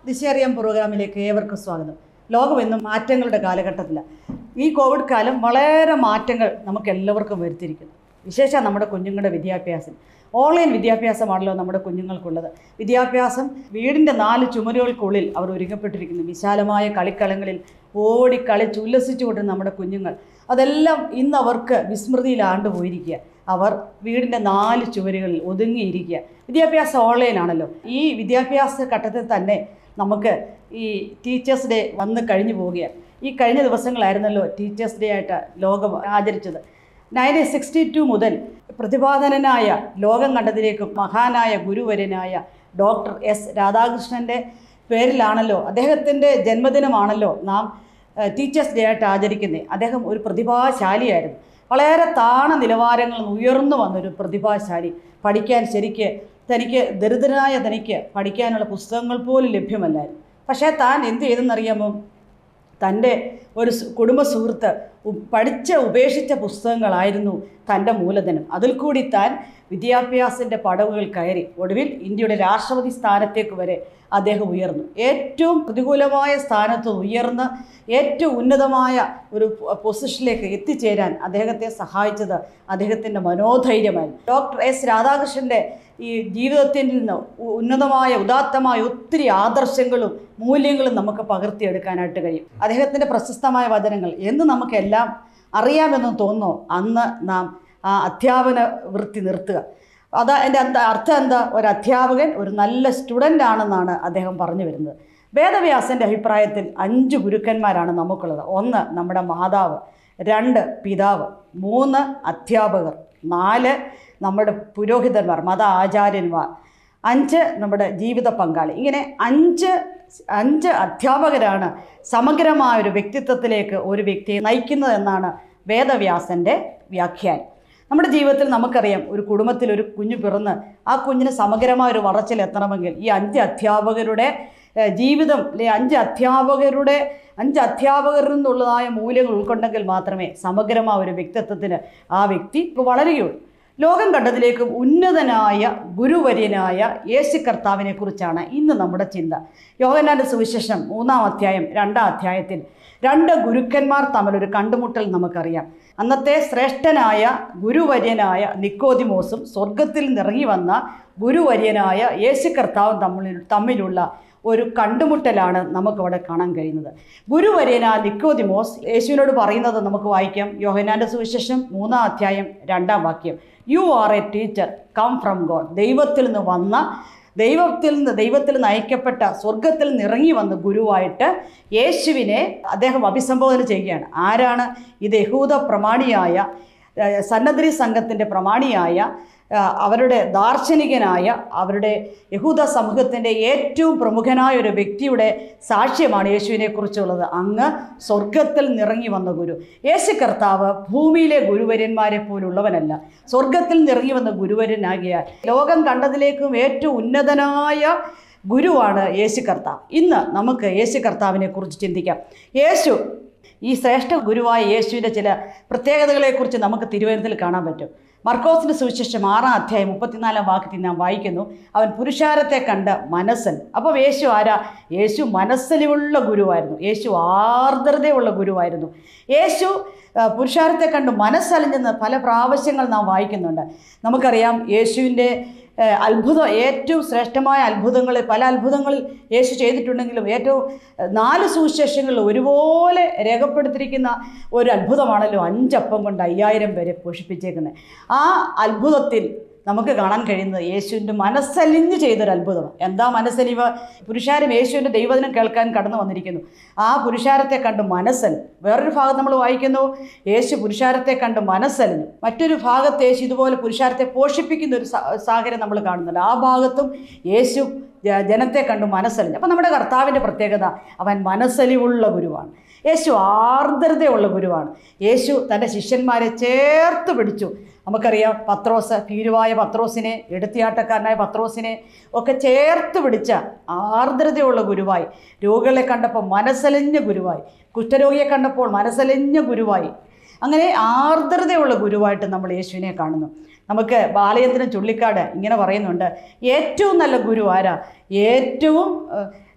ദിശയറിയാം പ്രോഗ്രാമിലേക്ക് ഏവർക്കും സ്വാഗതം ലോകമെന്നും മാറ്റങ്ങളുടെ കാലഘട്ടത്തിലാണ് ഈ കോവിഡ് കാലം വളരെ മാറ്റങ്ങൾ നമുക്ക് എല്ലാവർക്കും വരുത്തിയിരിക്കുന്നു വിശേഷം നമ്മുടെ കുഞ്ഞുങ്ങളുടെ വിദ്യാഭ്യാസം ഓൺലൈൻ വിദ്യാഭ്യാസമാണല്ലോ നമ്മുടെ കുഞ്ഞുങ്ങൾക്കുള്ളത് വിദ്യാഭ്യാസം വീടിൻ്റെ നാല് ചുമരുകൾക്കുള്ളിൽ അവർ ഒരുങ്ങപ്പെട്ടിരിക്കുന്നു വിശാലമായ കളിക്കളങ്ങളിൽ ഓടി കളിച്ച് ഉല്ലസിച്ചുകൊണ്ട് നമ്മുടെ കുഞ്ഞുങ്ങൾ അതെല്ലാം ഇന്ന് അവർക്ക് വിസ്മൃതിയിലാണ്ട് പോയിരിക്കുക അവർ വീടിൻ്റെ നാല് ചുവരുകളിൽ ഒതുങ്ങിയിരിക്കുക വിദ്യാഭ്യാസം ഓൺലൈനാണല്ലോ ഈ വിദ്യാഭ്യാസ ഘട്ടത്തിൽ തന്നെ നമുക്ക് ഈ ടീച്ചേഴ്സ് ഡേ വന്ന് കഴിഞ്ഞു പോവുകയാണ് ഈ കഴിഞ്ഞ ദിവസങ്ങളായിരുന്നല്ലോ ടീച്ചേഴ്സ് ഡേ ആയിട്ട് ലോകം ആചരിച്ചത് നയൻറ്റീൻ സിക്സ്റ്റി ടു മുതൽ പ്രതിപാദനനായ ലോകം കണ്ടതിലേക്ക് മഹാനായ ഗുരുവര്യനായ ഡോക്ടർ എസ് രാധാകൃഷ്ണൻ്റെ പേരിലാണല്ലോ അദ്ദേഹത്തിൻ്റെ ജന്മദിനമാണല്ലോ നാം ടീച്ചേഴ്സ് ഡേ ആയിട്ട് ആചരിക്കുന്നത് അദ്ദേഹം ഒരു പ്രതിഭാശാലിയായിരുന്നു വളരെ താണ നിലവാരങ്ങളിൽ നിന്ന് ഉയർന്നു വന്നൊരു പ്രതിഭാശാലി പഠിക്കാൻ ശരിക്ക് തനിക്ക് ദരിദ്രനായ തനിക്ക് പഠിക്കാനുള്ള പുസ്തകങ്ങൾ പോലും ലഭ്യമല്ലായിരുന്നു പക്ഷേ താൻ എന്ത് ചെയ്തെന്നറിയാമോ തൻ്റെ ഒരു സു- കുടുംബ സുഹൃത്ത് ഉ- പഠിച്ച ഉപേക്ഷിച്ച പുസ്തകങ്ങളായിരുന്നു തൻ്റെ മൂലധനം അതിൽ കൂടി താൻ വിദ്യാഭ്യാസത്തിൻ്റെ പടവുകൾ കയറി ഒടുവിൽ ഇന്ത്യയുടെ രാഷ്ട്രപതി സ്ഥാനത്തേക്ക് വരെ അദ്ദേഹം ഉയർന്നു ഏറ്റവും പ്രതികൂലമായ സ്ഥാനത്ത് ഉയർന്ന് ഏറ്റവും ഉന്നതമായ ഒരു പൊ- പൊസിഷനിലേക്ക് എത്തിച്ചേരാൻ അദ്ദേഹത്തെ സഹായിച്ചത് അദ്ദേഹത്തിൻ്റെ മനോധൈര്യമായിരുന്നു ഡോക്ടർ എസ് രാധാകൃഷ്ണൻ്റെ ഈ ജീവിതത്തിൽ നിന്ന് ഉ- ഉന്നതമായ ഉദാത്തമായ ഒത്തിരി ആദർശങ്ങളും മൂല്യങ്ങളും നമുക്ക് പകർത്തിയെടുക്കാനായിട്ട് കഴിയും അദ്ദേഹത്തിൻ്റെ പ്രശസ്തമായ വചനങ്ങൾ എന്ന് നമുക്കെല്ലാം അറിയാമെന്ന് തോന്നുന്നു അന്ന് നാം ആ അധ്യാപന വൃത്തി നിർത്തുക അതാ എൻ്റെ എന്താ അർത്ഥം എന്താ ഒരു അധ്യാപകൻ ഒരു നല്ല സ്റ്റുഡൻ്റ് ആണെന്നാണ് അദ്ദേഹം പറഞ്ഞു വരുന്നത് വേദവ്യാസൻ്റെ അഭിപ്രായത്തിൽ അഞ്ച് ഗുരുക്കന്മാരാണ് നമുക്കുള്ളത് ഒന്ന് നമ്മുടെ മാതാവ് രണ്ട് പിതാവ് മൂന്ന് അധ്യാപകർ നാല് നമ്മുടെ പുരോഹിതന്മാർ മത ആചാര്യന്മാർ അഞ്ച് നമ്മുടെ ജീവിത പങ്കാളി ഇങ്ങനെ അഞ്ച് അഞ്ച് അധ്യാപകരാണ് സമഗ്രമായ ഒരു വ്യക്തിത്വത്തിലേക്ക് ഒരു വ്യക്തിയെ നയിക്കുന്നതെന്നാണ് വേദവ്യാസൻ്റെ വ്യാഖ്യാനം നമ്മുടെ ജീവിതത്തിൽ നമുക്കറിയാം ഒരു കുടുംബത്തിൽ ഒരു കുഞ്ഞ് പിറന്ന് ആ കുഞ്ഞിന് സമഗ്രമായ ഒരു വളർച്ചയിലെത്തണമെങ്കിൽ ഈ അഞ്ച് അധ്യാപകരുടെ ഏഹ്, ജീവിതം അല്ലെ അഞ്ച് അധ്യാപകരുടെ അഞ്ച് അധ്യാപകരിൽ നിന്നുള്ളതായ മൂല്യങ്ങൾ ഉൾക്കൊണ്ടെങ്കിൽ മാത്രമേ സമഗ്രമായ ഒരു വ്യക്തിത്വത്തിന് ആ വ്യക്തി വളരുകയുള്ളൂ ലോകം കണ്ടതിലേക്കും ഉന്നതനായ ഗുരുവര്യനായ യേശു കർത്താവിനെ കുറിച്ചാണ് ഇന്ന് നമ്മുടെ ചിന്ത യോഹന്നാൻ്റെ സുവിശേഷം മൂന്നാം അധ്യായം രണ്ടാം അധ്യായത്തിൽ രണ്ട് ഗുരുക്കന്മാർ തമ്മിലൊരു കണ്ടുമുട്ടൽ നമുക്കറിയാം അന്നത്തെ ശ്രേഷ്ഠനായ ഗുരുവര്യനായ നിക്കോദിമോസും സ്വർഗത്തിൽ നിറങ്ങി വന്ന ഗുരുവര്യനായ യേശു കർത്താവും തമ്മിൽ തമ്മിലുള്ള ഒരു കണ്ടുമുട്ടലാണ് നമുക്കവിടെ കാണാൻ കഴിയുന്നത് ഗുരുവര്യന നിക്കോദിമോസ് യേശുവിനോട് പറയുന്നത് നമുക്ക് വായിക്കാം യോഹനാൻ്റെ സുവിശേഷം മൂന്നാം അധ്യായം രണ്ടാം വാക്യം you are a teacher come from God ദൈവത്തിൽ നിന്ന് വന്ന ദൈവത്തിൽ നിന്ന് ദൈവത്തിൽ നയിക്കപ്പെട്ട സ്വർഗത്തിൽ നിന്ന് ഇറങ്ങി വന്ന ഗുരുവായിട്ട് യേശുവിനെ അദ്ദേഹം അഭിസംബോധന ചെയ്യുകയാണ് ആരാണ് ഇത് യഹൂദ പ്രമാണിയായ ഏഹ്, സന്നദ്ധി സംഘത്തിൻ്റെ പ്രമാണിയായ ഏഹ്, അവരുടെ ദാർശനികനായ അവരുടെ യഹൂദ സമൂഹത്തിൻ്റെ ഏറ്റവും പ്രമുഖനായ ഒരു വ്യക്തിയുടെ സാക്ഷ്യമാണ് യേശുവിനെക്കുറിച്ചുള്ളത് അങ്ങ് സ്വർഗത്തിൽ നിറങ്ങി വന്ന ഗുരു യേശു കർത്താവ് ഭൂമിയിലെ ഗുരുവര്യന്മാരെ പോലുള്ളവനല്ല സ്വർഗത്തിൽ നിറങ്ങി വന്ന ഗുരുവര്യനാകിയാൽ ലോകം കണ്ടതിലേക്കും ഏറ്റവും ഉന്നതനായ ഗുരുവാണ് യേശു കർത്താവ് ഇന്ന് നമുക്ക് യേശു കർത്താവിനെ കുറിച്ച് ചിന്തിക്കാം യേശു ഈ ശ്രേഷ്ഠ ഗുരുവായ യേശുവിൻ്റെ ചില പ്രത്യേകതകളെക്കുറിച്ച് നമുക്ക് തിരുവനന്തപുരത്തിൽ കാണാൻ പറ്റും മർക്കോസിൻ്റെ സുവിശേഷം ആറാം അധ്യായം മുപ്പത്തിനാലാം വാക്യത്തിൽ നാം വായിക്കുന്നു അവൻ പുരുഷാരത്തെ കണ്ട് മനസ്സൻ അപ്പോൾ യേശു ആരാ യേശു മനസ്സലിവുള്ള ഗുരുവായിരുന്നു യേശു ആർദ്രതയുള്ള ഗുരുവായിരുന്നു യേശു ആ, പുരുഷാരത്തെ കണ്ട് മനസ്സലിഞ്ഞെന്ന് പല പ്രാവശ്യങ്ങൾ നാം വായിക്കുന്നുണ്ട് നമുക്കറിയാം യേശുവിൻ്റെ ഏഹ്, അത്ഭുതം ഏറ്റവും ശ്രേഷ്ഠമായ അത്ഭുതങ്ങളിൽ പല അത്ഭുതങ്ങളിൽ യേശു ചെയ്തിട്ടുണ്ടെങ്കിലും ഏറ്റവും ഏഹ്, നാല് സുവിശേഷങ്ങളിൽ ഒരുപോലെ രേഖപ്പെടുത്തിയിരിക്കുന്ന ഒരു അത്ഭുതമാണല്ലോ അഞ്ചപ്പം കൊണ്ട് അയ്യായിരം പേരെ പോഷിപ്പിച്ചേക്കുന്നത് ആ അത്ഭുതത്തിൽ നമുക്ക് കാണാൻ കഴിയുന്നത് യേശുവിൻ്റെ മനസ്സലിഞ്ഞ് ചെയ്തൊരു അത്ഭുതം എന്താ മനസ്സലിവ് പുരുഷാരം യേശുവിൻ്റെ ദൈവദിനം കേൾക്കാൻ കടന്നു വന്നിരിക്കുന്നു ആ പുരുഷാരത്തെ കണ്ട് മനസ്സൽ വേറൊരു ഭാഗം നമ്മൾ വായിക്കുന്നു യേശു പുരുഷാരത്തെ കണ്ട് മനസ്സലിഞ്ഞു മറ്റൊരു ഭാഗത്ത് യേശു ഇതുപോലെ പുരുഷാരത്തെ പോഷിപ്പിക്കുന്ന ഒരു സാ- സാഹചര്യം നമ്മൾ കാണുന്നുണ്ട് ആ ഭാഗത്തും യേശു ജ- ജനത്തെ കണ്ടു മനസ്സലിഞ്ഞു അപ്പം നമ്മുടെ കർത്താവിൻ്റെ പ്രത്യേകത അവൻ മനസ്സലിവുള്ള ഗുരുവാണ് യേശു ആർദ്രതയുള്ള ഗുരുവാണ് യേശു തൻ്റെ ശിഷ്യന്മാരെ ചേർത്ത് പിടിച്ചു നമുക്കറിയാം പത്രോസ് ഭീരുവായ പത്രോസിനെ എടുത്തിയാട്ടക്കാരനായ പത്രോസിനെ ഒക്കെ ചേർത്ത് പിടിച്ച ആർദ്രതയുള്ള ഗുരുവായി രോഗികളെ കണ്ടപ്പോൾ മനസ്സലിഞ്ഞ ഗുരുവായി കുഷ്ഠരോഗിയെ കണ്ടപ്പോൾ മനസ്സലിഞ്ഞ ഗുരുവായി അങ്ങനെ ആർദ്രതയുള്ള ഗുരുവായിട്ട് നമ്മൾ യേശുവിനെ കാണുന്നു നമുക്ക് ബാലയന്ത്രം ചുള്ളിക്കാട് ഇങ്ങനെ പറയുന്നുണ്ട് ഏറ്റവും നല്ല ഗുരു ആരാ ഏറ്റവും ഏഹ്,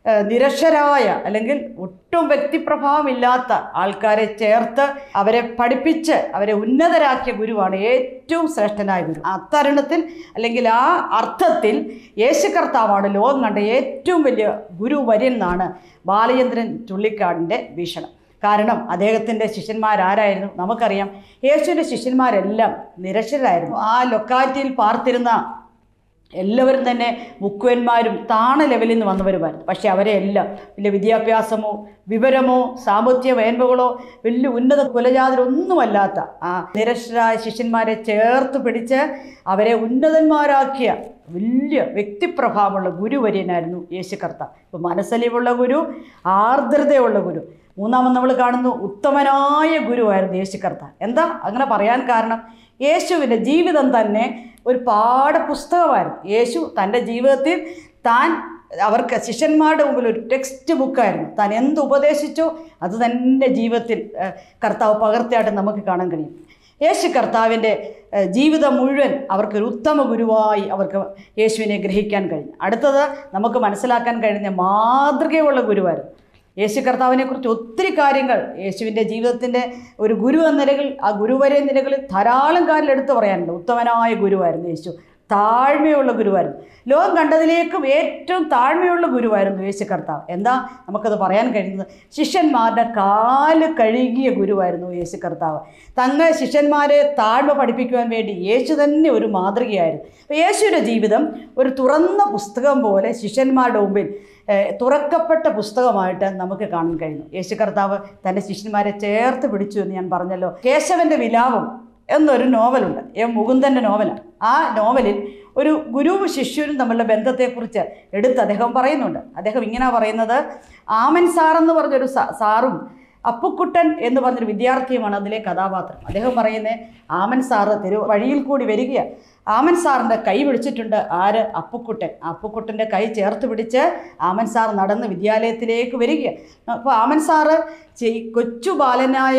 ഏഹ്, നിരക്ഷരായ അല്ലെങ്കിൽ ഒട്ടും വ്യക്തിപ്രഭാവമില്ലാത്ത ആൾക്കാരെ ചേർത്ത് അവരെ പഠിപ്പിച്ച് അവരെ ഉന്നതരാക്കിയ ഗുരുവാണ് ഏറ്റവും ശ്രേഷ്ഠനായ ഗുരു അത്തരുണത്തിൽ അല്ലെങ്കിൽ ആ അർത്ഥത്തിൽ യേശു കർത്താവാണ് ലോകം കണ്ട ഏറ്റവും വലിയ ഗുരു വര്യൻ എന്നാണ് ബാലചന്ദ്രൻ ചുള്ളിക്കാടിൻ്റെ വീക്ഷണം കാരണം അദ്ദേഹത്തിൻ്റെ ശിഷ്യന്മാരാരായിരുന്നു നമുക്കറിയാം യേശുവിൻ്റെ ശിഷ്യന്മാരെല്ലാം നിരക്ഷരായിരുന്നു ആ ലൊക്കാലിറ്റിയിൽ പാർത്തിരുന്ന എല്ലാവരും തന്നെ മുക്കുവന്മാരും താണ ലെവലിൽ നിന്ന് വന്നവരുമായിരുന്നു പക്ഷേ അവരെ എല്ലാം വലിയ വിദ്യാഭ്യാസമോ വിവരമോ സാമ്പത്തിക മേന്മകളോ വലിയ ഉന്നത കുലജാതിരൊന്നുമല്ലാത്ത ആ നിരക്ഷരായ ശിഷ്യന്മാരെ ചേർത്ത് പിടിച്ച് അവരെ ഉന്നതന്മാരാക്കിയ വലിയ വ്യക്തിപ്രഭാവമുള്ള ഗുരുവര്യനായിരുന്നു യേശു കർത്ത ഇപ്പോൾ മനസ്സലിവുള്ള ഗുരു ആർദ്രതയുള്ള ഗുരു മൂന്നാമത് നമ്മൾ കാണുന്നു ഉത്തമനായ ഗുരുവായിരുന്നു യേശു കർത്ത എന്താ അങ്ങനെ പറയാൻ കാരണം യേശുവിൻ്റെ ജീവിതം തന്നെ ഒരു പാഠപുസ്തകമായിരുന്നു യേശു തൻ്റെ ജീവിതത്തിൽ താൻ അവർക്ക് ശിഷ്യന്മാരുടെ മുമ്പിൽ ഒരു ടെക്സ്റ്റ് ബുക്കായിരുന്നു താൻ എന്ത് ഉപദേശിച്ചോ അത് തന്നെ ജീവിതത്തിൽ ഏഹ്, കർത്താവ് പകർത്തിയായിട്ട് നമുക്ക് കാണാൻ കഴിയും യേശു കർത്താവിൻ്റെ ഏഹ്, ജീവിതം മുഴുവൻ അവർക്കൊരു ഉത്തമ ഗുരുവായി അവർക്ക് യേശുവിനെ ഗ്രഹിക്കാൻ കഴിഞ്ഞു അടുത്തത് നമുക്ക് മനസ്സിലാക്കാൻ കഴിഞ്ഞ മാതൃകയുള്ള ഗുരുവായിരുന്നു യേശു കർത്താവിനെ കുറിച്ച് ഒത്തിരി കാര്യങ്ങൾ യേശുവിൻ്റെ ജീവിതത്തിൻ്റെ ഒരു ഗുരു എന്ന നിലകൾ ആ ഗുരുവരെ നിലകളിൽ ധാരാളം കാര്യങ്ങൾ എടുത്തു പറയാനുണ്ട് ഉത്തമനായ ഗുരുവായിരുന്നു യേശു താഴ്മയുള്ള ഗുരുവായിരുന്നു ലോകം കണ്ടതിലേക്കും ഏറ്റവും താഴ്മയുള്ള ഗുരുവായിരുന്നു യേശു കർത്താവ് എന്താ നമുക്കത് പറയാൻ കഴിയുന്നത് ശിഷ്യന്മാരുടെ കാല് കഴുകിയ ഗുരുവായിരുന്നു യേശു കർത്താവ് തങ്ങൾ ശിഷ്യന്മാരെ താഴ്മ പഠിപ്പിക്കുവാൻ വേണ്ടി യേശു തന്നെ ഒരു മാതൃകയായിരുന്നു അപ്പോൾ യേശുവിൻ്റെ ജീവിതം ഒരു തുറന്ന പുസ്തകം പോലെ ശിഷ്യന്മാരുടെ മുമ്പിൽ ഏഹ്, തുറക്കപ്പെട്ട പുസ്തകമായിട്ട് നമുക്ക് കാണാൻ കഴിയുന്നു യേശു കർത്താവ് തൻ്റെ ശിഷ്യന്മാരെ ചേർത്ത് പിടിച്ചു എന്ന് ഞാൻ പറഞ്ഞല്ലോ കേശവൻ്റെ വിലാപം എന്നൊരു നോവലുണ്ട് എം മുകുന്ദൻ്റെ നോവലാണ് ആ നോവലിൽ ഒരു ഗുരുവും ശിഷ്യനും തമ്മിലുള്ള ബന്ധത്തെക്കുറിച്ച് എടുത്ത് അദ്ദേഹം പറയുന്നുണ്ട് അദ്ദേഹം ഇങ്ങനെ പറയുന്നത് ആമൻ സാർ എന്ന് പറഞ്ഞൊരു സാ- സാറും അപ്പുക്കുട്ടൻ എന്ന് പറഞ്ഞൊരു വിദ്യാർത്ഥിയുമാണ് അതിലെ കഥാപാത്രം അദ്ദേഹം പറയുന്നത് ആമൻ സാറ് തെരു വഴിയിൽ കൂടി വരികയാണ് ആമൻ സാറിൻ്റെ കൈ പിടിച്ചിട്ടുണ്ട് ആര് അപ്പുക്കുട്ടൻ അപ്പുക്കുട്ടൻ്റെ കൈ ചേർത്ത് പിടിച്ച് ആമൻ സാർ നടന്ന് വിദ്യാലയത്തിലേക്ക് വരികയാണ് അപ്പോൾ ആമൻ സാറ് ചെ- കൊച്ചു ബാലനായ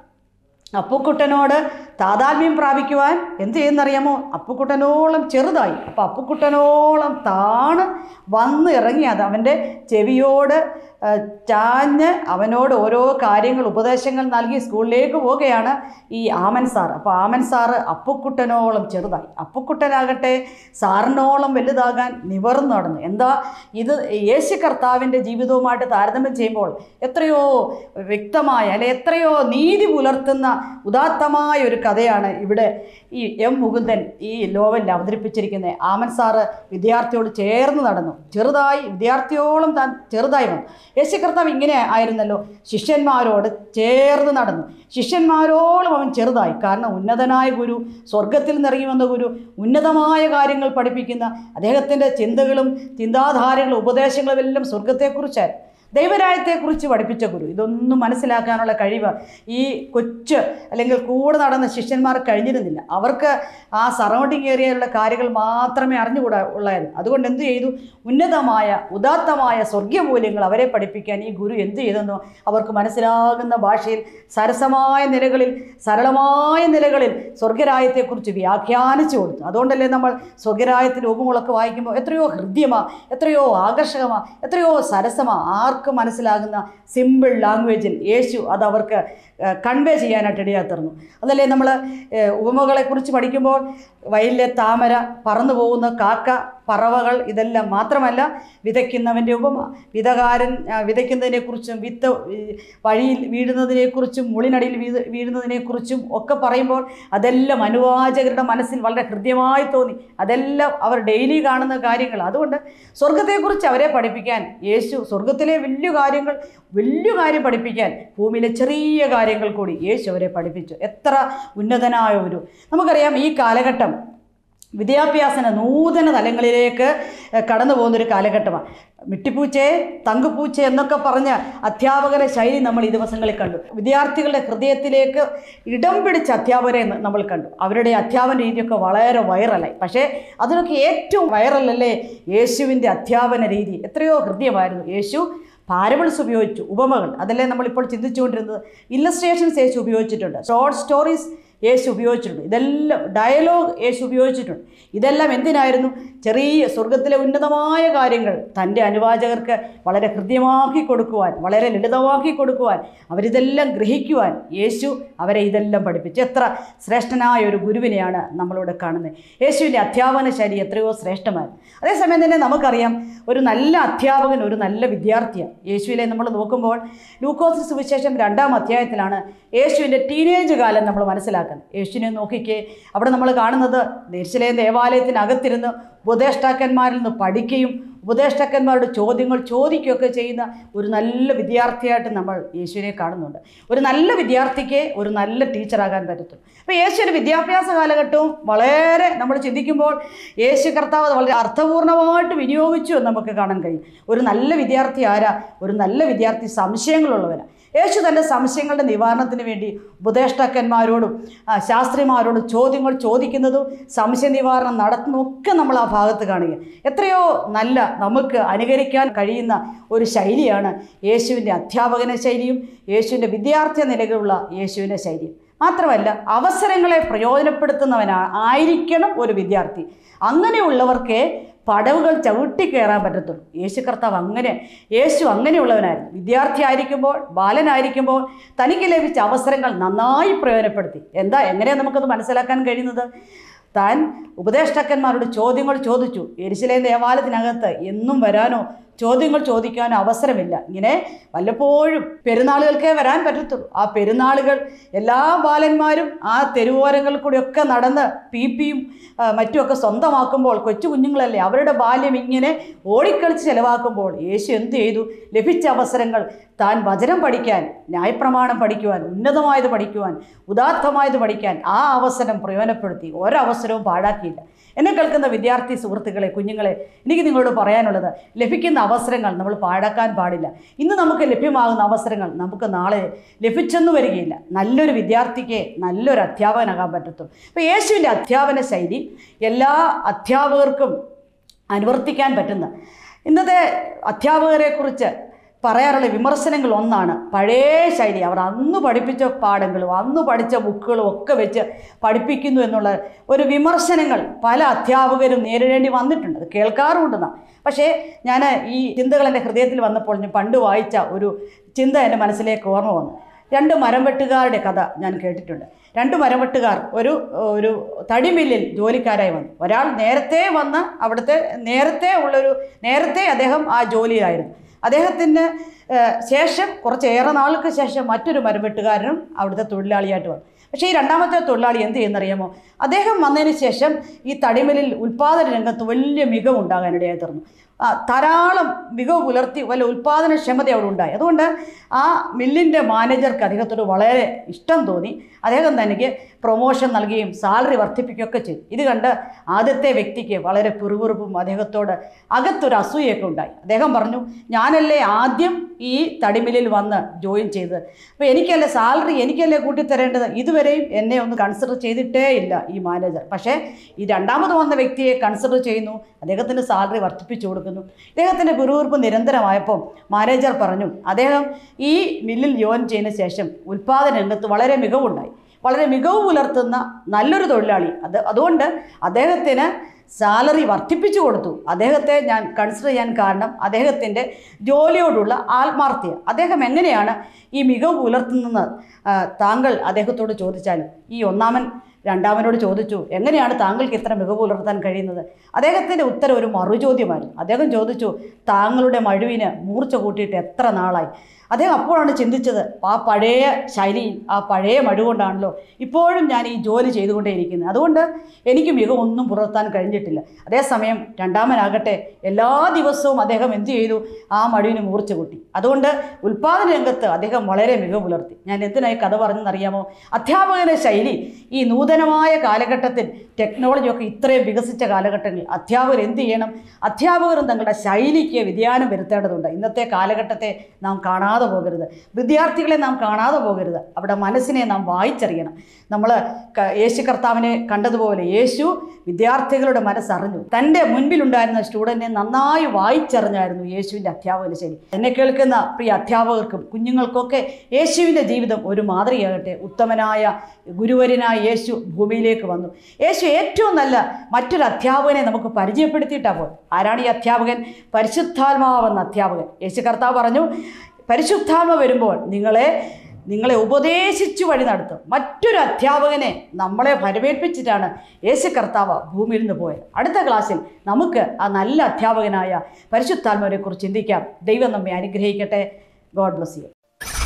അപ്പുക്കുട്ടനോട് താതാത്മ്യം പ്രാപിക്കുവാൻ എന്ത് ചെയ്യുന്നറിയാമോ അപ്പുക്കുട്ടനോളം ചെറുതായി അപ്പോൾ അപ്പുക്കുട്ടനോളം താണ് വന്ന് ഇറങ്ങി അത് അവൻ്റെ ചെവിയോട് ആ, ചാഞ്ഞ് അവനോട് ഓരോ കാര്യങ്ങൾ ഉപദേശങ്ങൾ നൽകി സ്കൂളിലേക്ക് പോവുകയാണ് ഈ ആമൻ സാർ അപ്പോൾ ആമൻ സാറ് അപ്പുക്കുട്ടനോളം ചെറുതായി അപ്പുക്കുട്ടനാകട്ടെ സാറിനോളം വലുതാകാൻ നിവർന്നു നടന്നു എന്താ ഇത് യേശു കർത്താവിൻ്റെ ജീവിതവുമായിട്ട് താരതമ്യം ചെയ്യുമ്പോൾ എത്രയോ വ്യക്തമായ അല്ലെ എത്രയോ നീതി പുലർത്തുന്ന ഉദാത്തമായ ഒരു കഥയാണ് ഇവിടെ ഈ എം മുകുന്ദൻ ഈ നോവലിൽ അവതരിപ്പിച്ചിരിക്കുന്നത് ആമൻ സാറ് വിദ്യാർത്ഥിയോട് ചേർന്ന് നടന്നു ചെറുതായി വിദ്യാർത്ഥിയോളം താൻ ചെറുതായി വന്നു യേശു കർത്താവ് ഇങ്ങനെ ആയിരുന്നല്ലോ ശിഷ്യന്മാരോട് ചേർന്ന് നടന്നു ശിഷ്യന്മാരോളം അവൻ ചെറുതായി കാരണം ഉന്നതനായ ഗുരു സ്വർഗത്തിൽ നിന്നിറങ്ങി വന്ന ഗുരു ഉന്നതമായ കാര്യങ്ങൾ പഠിപ്പിക്കുന്ന അദ്ദേഹത്തിൻ്റെ ചിന്തകളും ചിന്താധാരകളും ഉപദേശങ്ങളും എല്ലാം സ്വർഗത്തെക്കുറിച്ചായിരുന്നു ദൈവരായത്തെക്കുറിച്ച് പഠിപ്പിച്ച ഗുരു ഇതൊന്നും മനസ്സിലാക്കാനുള്ള കഴിവ് ഈ കൊച്ച് അല്ലെങ്കിൽ കൂടെ നടന്ന ശിഷ്യന്മാർ കഴിഞ്ഞിരുന്നില്ല അവർക്ക് ആ സറൗണ്ടിങ് ഏരിയയിലുള്ള കാര്യങ്ങൾ മാത്രമേ അറിഞ്ഞുകൂടാ ഉള്ളായിരുന്നു അതുകൊണ്ട് എന്ത് ചെയ്തു ഉന്നതമായ ഉദാത്തമായ സ്വർഗീയ മൂല്യങ്ങൾ അവരെ പഠിപ്പിക്കാൻ ഈ ഗുരു എന്ത് ചെയ്തെന്നോ അവർക്ക് മനസ്സിലാകുന്ന ഭാഷയിൽ സരസമായ നിലകളിൽ സരളമായ നിലകളിൽ സ്വർഗരായത്തെക്കുറിച്ച് വ്യാഖ്യാനിച്ചു കൊടുത്തു അതുകൊണ്ടല്ലേ നമ്മൾ സ്വർഗരായത്തിൻ്റെ ഉപങ്ങളൊക്കെ വായിക്കുമ്പോൾ എത്രയോ ഹൃദ്യമാ എത്രയോ ആകർഷകമാ എത്രയോ സരസമാ ആർക്കും മനസ്സിലാകുന്ന സിമ്പിൾ ലാംഗ്വേജിൽ യേശു അത് അവർക്ക് കൺവേ ചെയ്യാനായിട്ട് ഇടയാത്തീർന്നു അതല്ലേ നമ്മൾ ഉപമകളെക്കുറിച്ച് പഠിക്കുമ്പോൾ വയലിലെ താമര പറന്നു പോകുന്ന കാക്ക പറവകൾ ഇതെല്ലാം മാത്രമല്ല വിതയ്ക്കുന്നവൻ്റെ ഉപമ വിതകാരൻ ആ, വിതയ്ക്കുന്നതിനെക്കുറിച്ചും വിത്ത് ഈ, വഴിയിൽ വീഴുന്നതിനെക്കുറിച്ചും മുളിനടിയിൽ വീഴ് വീഴുന്നതിനെക്കുറിച്ചും ഒക്കെ പറയുമ്പോൾ അതെല്ലാം അനുവാചകരുടെ മനസ്സിൽ വളരെ ഹൃദ്യമായി തോന്നി അതെല്ലാം അവർ ഡെയിലി കാണുന്ന കാര്യങ്ങൾ അതുകൊണ്ട് സ്വർഗത്തെക്കുറിച്ച് അവരെ പഠിപ്പിക്കാൻ യേശു സ്വർഗത്തിലെ വലിയ കാര്യങ്ങൾ വലിയ കാര്യം പഠിപ്പിക്കാൻ ഭൂമിയിലെ ചെറിയ കാര്യങ്ങൾ കൂടി യേശു അവരെ പഠിപ്പിച്ചു എത്ര ഉന്നതനായ ഒരു നമുക്കറിയാം ഈ കാലഘട്ടം വിദ്യാഭ്യാസന നൂതന തലങ്ങളിലേക്ക് ഏഹ്, കടന്നു പോകുന്നൊരു കാലഘട്ടമാണ് മിട്ടിപ്പൂച്ചയെ തങ്കുപൂച്ച എന്നൊക്കെ പറഞ്ഞ അധ്യാപകരെ ശൈലി നമ്മൾ ഈ ദിവസങ്ങളിൽ കണ്ടു വിദ്യാർത്ഥികളുടെ ഹൃദയത്തിലേക്ക് ഇടം പിടിച്ച അധ്യാപകരെ ന- നമ്മൾ കണ്ടു അവരുടെ അധ്യാപന രീതിയൊക്കെ വളരെ വൈറലായി പക്ഷേ അതിനൊക്കെ ഏറ്റവും വൈറലല്ലേ യേശുവിൻ്റെ അധ്യാപന രീതി എത്രയോ ഹൃദ്യമായിരുന്നു യേശു പാരബിൾസ് ഉപയോഗിച്ചു ഉപമകൾ അതല്ലേ നമ്മളിപ്പോൾ ചിന്തിച്ചുകൊണ്ടിരുന്നത് ഇല്ലസ്ട്രേഷൻസ് യേശു ഉപയോഗിച്ചിട്ടുണ്ട് ഷോർട്ട് സ്റ്റോറീസ് യേശു ഉപയോഗിച്ചിട്ടുണ്ട് ഇതെല്ലാം ഡയലോഗ് യേശു ഉപയോഗിച്ചിട്ടുണ്ട് ഇതെല്ലാം എന്തിനായിരുന്നു ചെറിയ സ്വർഗത്തിലെ ഉന്നതമായ കാര്യങ്ങൾ തൻ്റെ അനുവാചകർക്ക് വളരെ ഹൃദ്യമാക്കി കൊടുക്കുവാൻ വളരെ ലളിതമാക്കി കൊടുക്കുവാൻ അവരിതെല്ലാം ഗ്രഹിക്കുവാൻ യേശു അവരെ ഇതെല്ലാം പഠിപ്പിച്ചു എത്ര ശ്രേഷ്ഠനായ ഒരു ഗുരുവിനെയാണ് നമ്മളിവിടെ കാണുന്നത് യേശുവിൻ്റെ അധ്യാപന ശൈലി എത്രയോ ശ്രേഷ്ഠമായിരുന്നു അതേസമയം തന്നെ നമുക്കറിയാം ഒരു നല്ല അധ്യാപകൻ ഒരു നല്ല വിദ്യാർത്ഥിയാണ് യേശുവിനെ നമ്മൾ നോക്കുമ്പോൾ ലൂക്കോസ് സുവിശേഷം രണ്ടാം അധ്യായത്തിലാണ് യേശുവിൻ്റെ ടീനേജ് കാലം നമ്മൾ മനസ്സിലാക്കുന്നത് യേശുവിനെ നോക്കിക്കേ അവിടെ നമ്മൾ കാണുന്നത് ദേശിലെ ദേവാലയത്തിനകത്തിരുന്ന് ഉപദേഷ്ടാക്കന്മാരിൽ നിന്ന് പഠിക്കുകയും ഉപദേഷ്ടാക്കന്മാരുടെ ചോദ്യങ്ങൾ ചോദിക്കുകയൊക്കെ ചെയ്യുന്ന ഒരു നല്ല വിദ്യാർത്ഥിയായിട്ട് നമ്മൾ യേശുവിനെ കാണുന്നുണ്ട് ഒരു നല്ല വിദ്യാർത്ഥിക്ക് ഒരു നല്ല ടീച്ചറാകാൻ പറ്റത്തുള്ളൂ അപ്പോൾ യേശുവിൻ്റെ വിദ്യാഭ്യാസ കാലഘട്ടവും വളരെ നമ്മൾ ചിന്തിക്കുമ്പോൾ യേശു കർത്താവ് അത് വളരെ അർത്ഥപൂർണ്ണമായിട്ട് വിനിയോഗിച്ചു എന്ന് നമുക്ക് കാണാൻ കഴിയും ഒരു നല്ല വിദ്യാർത്ഥി ആരാ ഒരു നല്ല വിദ്യാർത്ഥി സംശയങ്ങളുള്ളവരാണ് യേശു തൻ്റെ സംശയങ്ങളുടെ നിവാരണത്തിന് വേണ്ടി ഉപദേഷ്ടാക്കന്മാരോടും ആ, ശാസ്ത്രിമാരോടും ചോദ്യങ്ങൾ ചോദിക്കുന്നതും സംശയ നിവാരണം നടത്തുന്നതൊക്കെ നമ്മൾ ആ ഭാഗത്ത് കാണുക എത്രയോ നല്ല നമുക്ക് അനുകരിക്കാൻ കഴിയുന്ന ഒരു ശൈലിയാണ് യേശുവിൻ്റെ അധ്യാപകന ശൈലിയും യേശുവിൻ്റെ വിദ്യാർത്ഥി നിലയിലുള്ള യേശുവിൻ്റെ ശൈലിയും മാത്രമല്ല അവസരങ്ങളെ പ്രയോജനപ്പെടുത്തുന്നവനാ ആയിരിക്കണം ഒരു വിദ്യാർത്ഥി അങ്ങനെയുള്ളവർക്കേ പടവുകൾ ചവിട്ടി കയറാൻ പറ്റത്തുള്ളൂ യേശു കർത്താവ് അങ്ങനെ യേശു അങ്ങനെയുള്ളവനായിരുന്നു വിദ്യാർത്ഥി ആയിരിക്കുമ്പോൾ ബാലനായിരിക്കുമ്പോൾ തനിക്ക് ലഭിച്ച അവസരങ്ങൾ നന്നായി പ്രയോജനപ്പെടുത്തി എന്താ എങ്ങനെയാണ് നമുക്കത് മനസ്സിലാക്കാൻ കഴിയുന്നത് താൻ ഉപദേഷ്ടാക്കന്മാരോട് ചോദ്യങ്ങൾ ചോദിച്ചു എരിശിലേം ദേവാലയത്തിനകത്ത് എന്നും വരാനോ ചോദ്യങ്ങൾ ചോദിക്കാനോ അവസരമില്ല ഇങ്ങനെ വല്ലപ്പോഴും പെരുന്നാളുകൾക്കേ വരാൻ പറ്റത്തുള്ളൂ ആ പെരുന്നാളുകൾ എല്ലാ ബാലന്മാരും ആ തെരുവോരങ്ങളിൽ കൂടിയൊക്കെ നടന്ന് പീപ്പിയും ആ, മറ്റുമൊക്കെ സ്വന്തമാക്കുമ്പോൾ കൊച്ചു കുഞ്ഞുങ്ങളല്ലേ അവരുടെ ബാല്യം ഇങ്ങനെ ഓടിക്കളിച്ച് ചെലവാക്കുമ്പോൾ യേശു എന്ത് ചെയ്തു ലഭിച്ച അവസരങ്ങൾ താൻ വചനം പഠിക്കാൻ ന്യായപ്രമാണം പഠിക്കുവാൻ ഉന്നതമായത് പഠിക്കുവാൻ ഉദാത്തമായത് പഠിക്കാൻ ആ അവസരം പ്രയോജനപ്പെടുത്തി ഒരവസരവും പാഴാക്കിയില്ല എന്നെ കേൾക്കുന്ന വിദ്യാർത്ഥി സുഹൃത്തുക്കളെ കുഞ്ഞുങ്ങളെ എനിക്ക് നിങ്ങളോട് പറയാനുള്ളത് ലഭിക്കുന്ന അവസരങ്ങൾ നമ്മൾ പാഴാക്കാൻ പാടില്ല ഇന്ന് നമുക്ക് ലഭ്യമാകുന്ന അവസരങ്ങൾ നമുക്ക് നാളെ ലഭിച്ചെന്ന് വരികയില്ല നല്ലൊരു വിദ്യാർത്ഥിക്ക് നല്ലൊരു അധ്യാപകനാകാൻ പറ്റത്തുള്ളൂ അപ്പോൾ യേശുവിൻ്റെ അധ്യാപന ശൈലി എല്ലാ അധ്യാപകർക്കും അനുവർത്തിക്കാൻ പറ്റുന്ന ഇന്നത്തെ അധ്യാപകരെക്കുറിച്ച് പറയാറുള്ള വിമർശനങ്ങൾ ഒന്നാണ് പഴയ ശൈലി അവർ അന്ന് പഠിപ്പിച്ച പാഠങ്ങളും അന്ന് പഠിച്ച ബുക്കുകളും ഒക്കെ വെച്ച് പഠിപ്പിക്കുന്നു എന്നുള്ള ഒരു വിമർശനങ്ങൾ പല അധ്യാപകരും നേരിടേണ്ടി വന്നിട്ടുണ്ട് അത് കേൾക്കാറുണ്ടെന്നാണ് പക്ഷേ ഞാൻ ഈ ചിന്തകൾ എൻ്റെ ഹൃദയത്തിൽ വന്നപ്പോൾ ഞാൻ പണ്ട് വായിച്ച ഒരു ചിന്ത എൻ്റെ മനസ്സിലേക്ക് ഓർമ്മ വന്നു രണ്ട് മരം വെട്ടുകാരുടെ കഥ ഞാൻ കേട്ടിട്ടുണ്ട് രണ്ട് മരം വെട്ടുകാർ ഒരു ഒരു തടിമില്ലിൽ ജോലിക്കാരായി വന്നു ഒരാൾ നേരത്തെ വന്ന് അവിടുത്തെ നേരത്തെ ഉള്ളൊരു നേരത്തെ അദ്ദേഹം ആ ജോലിയിലായിരുന്നു അദ്ദേഹത്തിന് ഏഹ്, ശേഷം കുറച്ചേറെ നാൾക്ക് ശേഷം മറ്റൊരു മരം വെട്ടുകാരനും അവിടുത്തെ തൊഴിലാളിയായിട്ട് വന്നു പക്ഷേ ഈ രണ്ടാമത്തെ തൊഴിലാളി എന്ത് ചെയ്യുന്നറിയാമോ അദ്ദേഹം വന്നതിന് ശേഷം ഈ തടിമില്ലിൽ ഉൽപ്പാദന രംഗത്ത് വലിയ മികവുണ്ടാകാനിടയായി തീർന്നു ആ, ധാരാളം മികവ് പുലർത്തി വലിയ ഉൽപ്പാദനക്ഷമത അവിടെ ഉണ്ടായി അതുകൊണ്ട് ആ മില്ലിൻ്റെ മാനേജർക്ക് അദ്ദേഹത്തോട് വളരെ ഇഷ്ടം തോന്നി അദ്ദേഹം തനിക്ക് പ്രൊമോഷൻ നൽകുകയും സാലറി വർദ്ധിപ്പിക്കുകയൊക്കെ ചെയ്തു ഇത് കണ്ട് ആദ്യത്തെ വ്യക്തിക്ക് വളരെ പിറുപിറുപ്പും അദ്ദേഹത്തോട് അകത്തൊരു അസൂയൊക്കെ ഉണ്ടായി അദ്ദേഹം പറഞ്ഞു ഞാനല്ലേ ആദ്യം ഈ തടിമില്ലിൽ വന്ന് ജോയിൻ ചെയ്തത് അപ്പോൾ എനിക്കല്ലേ സാലറി എനിക്കല്ലേ കൂട്ടിത്തരേണ്ടത് ഇതുവരെയും എന്നെ ഒന്ന് കൺസിഡർ ചെയ്തിട്ടേ ഇല്ല ഈ മാനേജർ പക്ഷേ ഈ രണ്ടാമത് വന്ന വ്യക്തിയെ കൺസിഡർ ചെയ്യുന്നു അദ്ദേഹത്തിന് സാലറി വർദ്ധിപ്പിച്ചു കൊടുക്കുന്നു ഇദ്ദേഹത്തിൻ്റെ പിറുപിറുപ്പ് നിരന്തരമായപ്പോൾ മാനേജർ പറഞ്ഞു അദ്ദേഹം ഈ മില്ലിൽ ജോയിൻ ചെയ്തതിന് ശേഷം ഉൽപ്പാദന രംഗത്ത് വളരെ മികവുണ്ടായി വളരെ മികവ് പുലർത്തുന്ന നല്ലൊരു തൊഴിലാളി അത് അതുകൊണ്ട് അദ്ദേഹത്തിന് സാലറി വർദ്ധിപ്പിച്ചു കൊടുത്തു അദ്ദേഹത്തെ ഞാൻ കൺസിഡർ ചെയ്യാൻ കാരണം അദ്ദേഹത്തിൻ്റെ ജോലിയോടുള്ള ആത്മാർത്ഥ്യം അദ്ദേഹം എങ്ങനെയാണ് ഈ മികവ് പുലർത്തുന്നത് ആ, താങ്കൾ അദ്ദേഹത്തോട് ചോദിച്ചാൽ ഈ ഒന്നാമൻ രണ്ടാമനോട് ചോദിച്ചു എങ്ങനെയാണ് താങ്കൾക്ക് ഇത്ര മികവ് പുലർത്താൻ കഴിയുന്നത് അദ്ദേഹത്തിൻ്റെ ഉത്തരം ഒരു മറുചോദ്യമായിരുന്നു അദ്ദേഹം ചോദിച്ചു താങ്കളുടെ മഴുവിന് മൂർച്ച കൂട്ടിയിട്ട് എത്ര നാളായി അദ്ദേഹം അപ്പോഴാണ് ചിന്തിച്ചത് ആ പഴയ ശൈലിയിൽ ആ പഴയ മഴുകൊണ്ടാണല്ലോ ഇപ്പോഴും ഞാൻ ഈ ജോലി ചെയ്തുകൊണ്ടേയിരിക്കുന്നത് അതുകൊണ്ട് എനിക്ക് മികവൊന്നും പുലർത്താൻ കഴിഞ്ഞിട്ടില്ല അതേസമയം രണ്ടാമനാകട്ടെ എല്ലാ ദിവസവും അദ്ദേഹം എന്ത് ചെയ്തു ആ മഴുവിന് മൂർച്ച കൂട്ടി അതുകൊണ്ട് ഉൽപ്പാദന രംഗത്ത് അദ്ദേഹം വളരെ മികവ് പുലർത്തി ഞാൻ എന്തിനായി കഥ പറഞ്ഞെന്നറിയാമോ അധ്യാപകന്റെ ശൈലി ഈ നൂതനമായ കാലഘട്ടത്തിൽ ടെക്നോളജിയൊക്കെ ഇത്രയും വികസിച്ച കാലഘട്ടങ്ങളിൽ അധ്യാപകർ എന്ത് ചെയ്യണം അധ്യാപകരും തങ്ങളുടെ ശൈലിക്ക് വ്യതിയാനം വരുത്തേണ്ടതുണ്ട് ഇന്നത്തെ കാലഘട്ടത്തെ നാം കാണാതെ പോകരുത് വിദ്യാർത്ഥികളെ നാം കാണാതെ പോകരുത് അവിടെ മനസ്സിനെ നാം വായിച്ചറിയണം നമ്മൾ യേശു കർത്താവിനെ കണ്ടതുപോലെ യേശു വിദ്യാർത്ഥികളുടെ മനസ്സറിഞ്ഞു തൻ്റെ മുൻപിലുണ്ടായിരുന്ന സ്റ്റുഡൻറ്റിനെ നന്നായി വായിച്ചറിഞ്ഞായിരുന്നു യേശുവിൻ്റെ അധ്യാപകന ശൈലി എന്നെ കേൾക്കുന്ന പ്രിയ അധ്യാപകർക്കും കുഞ്ഞുങ്ങൾക്കൊക്കെ യേശുവിൻ്റെ ജീവിതം ഒരു മാതൃകയാകട്ടെ ഉത്തമനായ ഗുരുവരനായ യേശു ഭൂമിയിലേക്ക് വന്നു യേശു ഏറ്റവും നല്ല മറ്റൊരു അധ്യാപകനെ നമുക്ക് പരിചയപ്പെടുത്തിയിട്ടാണ് പോയത് ആരാണ് ഈ അധ്യാപകൻ പരിശുദ്ധാത്മാവെന്ന അധ്യാപകൻ യേശു കർത്താവ് പറഞ്ഞു പരിശുദ്ധാത്മ വരുമ്പോൾ നിങ്ങളെ നിങ്ങളെ ഉപദേശിച്ചു വഴി നടത്തും മറ്റൊരു അധ്യാപകനെ നമ്മളെ വരവേൽപ്പിച്ചിട്ടാണ് യേശു കർത്താവ് ഭൂമിയിൽ നിന്ന് പോയത് അടുത്ത ക്ലാസ്സിൽ നമുക്ക് ആ നല്ല അധ്യാപകനായ പരിശുദ്ധാത്മാവിനെ കുറിച്ച് ചിന്തിക്കാം ദൈവം നമ്മെ അനുഗ്രഹിക്കട്ടെ ഗോഡ് ബ്ലസ് യു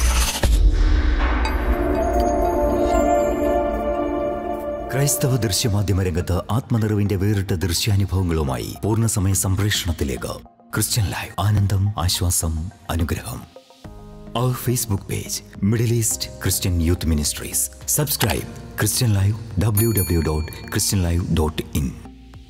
ക്രൈസ്തവ ദൃശ്യമാധ്യമ രംഗത്ത് ആത്മനിറവിന്റെ വേറിട്ട ദൃശ്യാനുഭവങ്ങളുമായി പൂർണ്ണസമയ സംപ്രേഷണത്തിലേക്ക് ക്രിസ്ത്യൻ ലൈവ് ആനന്ദം ആശ്വാസം അനുഗ്രഹം അവർ Facebook page Middle East Christian Youth Ministries subscribe Christian Live W W dot Christian Live dot in